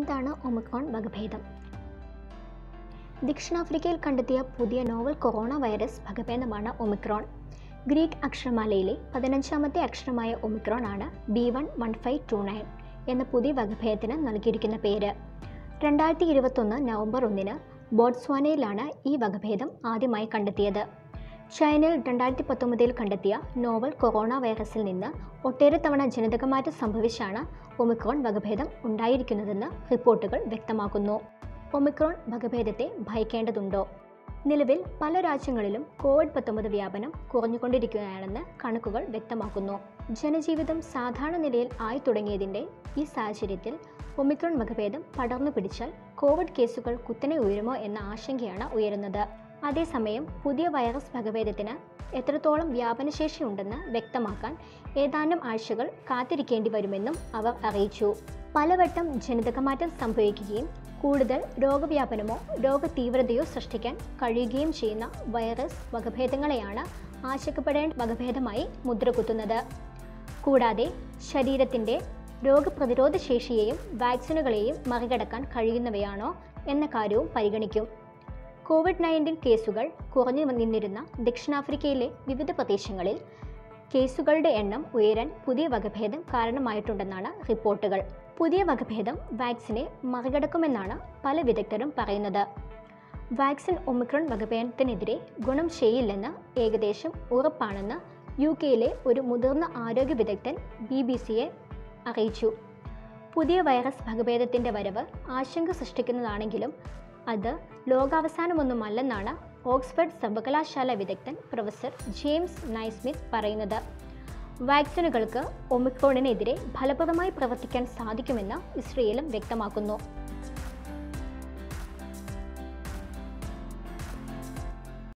ഏതാണ് ഒമിക്രോൺ വകഭേദം ദക്ഷിണാഫ്രിക്കയിൽ കണ്ടെത്തിയ പുതിയ നോവൽ കൊറോണ വൈറസ് വകഭേദമാണ് ഒമിക്രോൺ ഗ്രീക്ക് അക്ഷരമാലയിലെ പതിനഞ്ചാമത്തെ അക്ഷരമായ ഒമിക്രോൺ ആണ് B one one five two nine എന്ന പുതിയ വകഭേദത്തിന് നൽകിയിരിക്കുന്ന പേര് രണ്ടായിരത്തി ഇരുപത്തൊന്ന് നവംബർ ഒന്നിന് ബോട്സ്വാനയിലാണ് ഈ വകഭേദം ആദ്യമായി കണ്ടെത്തിയത് ചൈനയിൽ രണ്ടായിരത്തി പത്തൊമ്പതിൽ കണ്ടെത്തിയ നോവൽ കൊറോണ വൈറസിൽ നിന്ന് ഒട്ടേറെ തവണ ജനിതകമാറ്റം സംഭവിച്ചാണ് ഒമിക്രോൺ വകഭേദം ഉണ്ടായിരിക്കുന്നതെന്ന് റിപ്പോർട്ടുകൾ വ്യക്തമാക്കുന്നു ഒമിക്രോൺ വകഭേദത്തെ ഭയക്കേണ്ടതുണ്ടോ നിലവിൽ പല രാജ്യങ്ങളിലും കോവിഡ് പത്തൊമ്പത് വ്യാപനം കുറഞ്ഞുകൊണ്ടിരിക്കുകയാണെന്ന് കണക്കുകൾ വ്യക്തമാക്കുന്നു ജനജീവിതം സാധാരണ നിലയിൽ ആയി തുടങ്ങിയതിൻ്റെ ഈ സാഹചര്യത്തിൽ ഒമിക്രോൺ വകഭേദം പടർന്നു പിടിച്ചാൽ കോവിഡ് കേസുകൾ കുത്തനെ ഉയരുമോ എന്ന ആശങ്കയാണ് ഉയരുന്നത് അതേസമയം പുതിയ വൈറസ് വകഭേദത്തിന് എത്രത്തോളം വ്യാപനശേഷി ഉണ്ടെന്ന് വ്യക്തമാക്കാൻ ഏതാനും ആഴ്ചകൾ കാത്തിരിക്കേണ്ടി വരുമെന്നും അവർ അറിയിച്ചു പലവട്ടം ജനിതകമാറ്റം സംഭവിക്കുകയും കൂടുതൽ രോഗവ്യാപനമോ രോഗതീവ്രതയോ സൃഷ്ടിക്കാൻ കഴിയുകയും ചെയ്യുന്ന വൈറസ് വകഭേദങ്ങളെയാണ് ആശങ്കപ്പെടേണ്ട വകഭേദമായി മുദ്രകുത്തുന്നത് കൂടാതെ ശരീരത്തിൻ്റെ രോഗപ്രതിരോധ ശേഷിയെയും വാക്സിനുകളെയും മറികടക്കാൻ കഴിയുന്നവയാണോ എന്ന കാര്യവും പരിഗണിക്കും കോവിഡ് നയൻറ്റീൻ കേസുകൾ കുറഞ്ഞു നിന്നിരുന്ന ദക്ഷിണാഫ്രിക്കയിലെ വിവിധ പ്രദേശങ്ങളിൽ കേസുകളുടെ എണ്ണം ഉയരാൻ പുതിയ വകഭേദം കാരണമായിട്ടുണ്ടെന്നാണ് റിപ്പോർട്ടുകൾ പുതിയ വകഭേദം വാക്സിനെ മറികടക്കുമെന്നാണ് പല വിദഗ്ധരും പറയുന്നത് വാക്സിൻ ഒമിക്രോൺ വകഭേദത്തിനെതിരെ ഗുണം ചെയ്യില്ലെന്ന് ഏകദേശം ഉറപ്പാണെന്ന് യു കെയിലെ ഒരു മുതിർന്ന ആരോഗ്യ വിദഗ്ധൻ ബി ബി സിയെ അറിയിച്ചു പുതിയ വൈറസ് വകഭേദത്തിൻ്റെ വരവ് ആശങ്ക സൃഷ്ടിക്കുന്നതാണെങ്കിലും അത് ലോകാവസാനമൊന്നുമല്ലെന്നാണ് ഓക്സ്ഫോർഡ് സർവകലാശാല വിദഗ്ധൻ പ്രൊഫസർ ജെയിംസ് നൈസ്മിത്ത് പറയുന്നത് വാക്സിനുകൾക്ക് ഒമിക്രോണിനെതിരെ ഫലപ്രദമായി പ്രവർത്തിക്കാൻ സാധിക്കുമെന്ന് ഇസ്രയേലും വ്യക്തമാക്കുന്നു